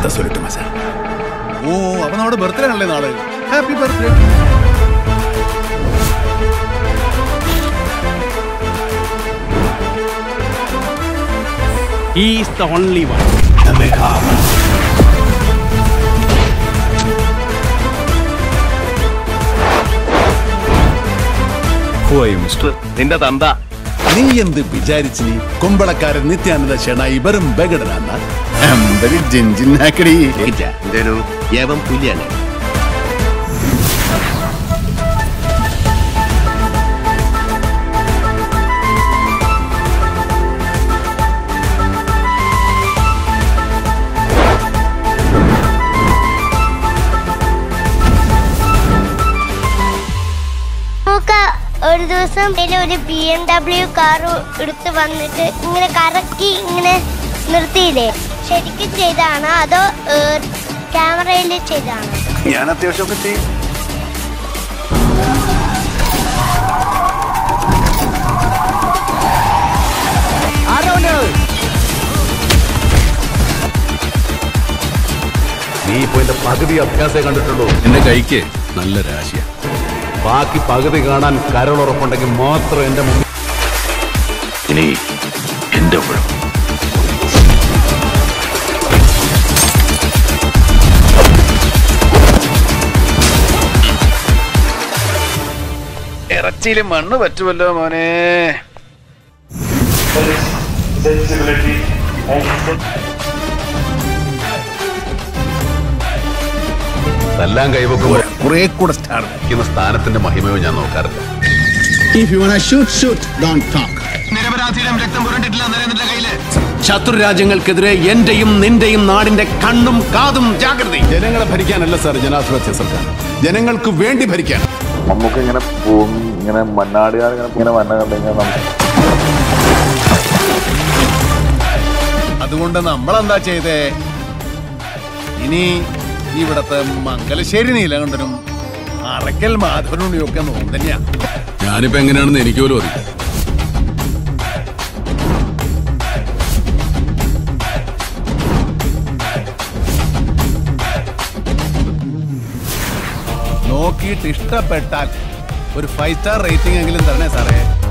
കഥ സൊല്ലിട്ട് മച്ചാൻ ഓ അപ്പൊ നമ്മുടെ ബർത്ത്ഡേ ആണല്ലേ നാളെ happy birthday He is the only one. Mister നിന്റെ തന്ത നീ എന്ത് വിചാരിച്ചു നീ കൊമ്പളക്കാരൻ നിത്യാനന്ദ ഷെണായി വെറും ബഗടനാന്ന അമ്പരി ജിഞ്ചിനാക്കടി ഇതൊരു യവം പുലിയാണ് നമുക്ക് ഒരു ദിവസം ഇതില് ഒരു ബി എം ഡബ്ല്യു കാർ എടുത്ത് വന്നിട്ട് ഇങ്ങനെ കറക്കി ഇങ്ങനെ നിർത്തിയില്ലേ ശരിക്കും ചെയ്താണോ അതോ ക്യാമറയിൽ ചെയ്താണോ ഞാൻ അത്യാവശ്യമൊക്കെ ചെയ്യും നീ ഇപ്പൊ എന്റെ പകുതി അഭ്യാസമേ കണ്ടിട്ടുള്ളൂ എന്റെ കൈക്ക് നല്ല രാശിയ ബാക്കി പകുതി കാണാൻ കരളുറപ്പുണ്ടെങ്കിൽ മാത്രം എന്റെ മുമ്പിൽ ഇനി എന്റെ ഊഴം ഇറച്ചിയിൽ മണ്ണ് പറ്റുമല്ലോ മോനെ എല്ലാം കൈവക്കുമ്പോൾ കുറെ കൂടെ സ്റ്റാർ ഇരിക്കുന്ന സ്ഥാനത്തിന്റെ മഹിമയോ ഞാൻ നോക്കാറില്ല If you wanna shoot, shoot, don't talk. ശത്രു രാജ്യങ്ങൾക്കെതിരെ എന്റെയും നിന്റെയും നാടിന്റെ കണ്ണും കാതും ജാഗ്രത ജനങ്ങളെ ഭരിക്കാനല്ല സാർ ജനാധിപത്യ സർക്കാർ ജനങ്ങൾക്ക് വേണ്ടി ഭരിക്കാൻ നമുക്ക് ഇങ്ങനെ പോകും ഇങ്ങനെ മണ്ണാടുകാർ ഇങ്ങനെ ഇങ്ങനെ വന്ന കണ്ടു കഴിഞ്ഞാൽ നമുക്ക് അതുകൊണ്ട് നമ്മളെന്താ ചെയ്തേ ഇനി ഇവിടത്തെ മംഗലശ്ശേരി നീലകണ്ഠനും അറക്കൽ മാധവനുണ്ണിയും ഒക്കെ നോക്കും തന്നെയാ ഞാനിപ്പോ എങ്ങനെയാണെന്ന് എനിക്ക് പോലും അറിയില്ല നോക്കിയിട്ട് ഇഷ്ടപ്പെട്ടാൽ ഒരു ഫൈവ് സ്റ്റാർ റേറ്റിംഗ് എങ്കിലും തരണേ സാറേ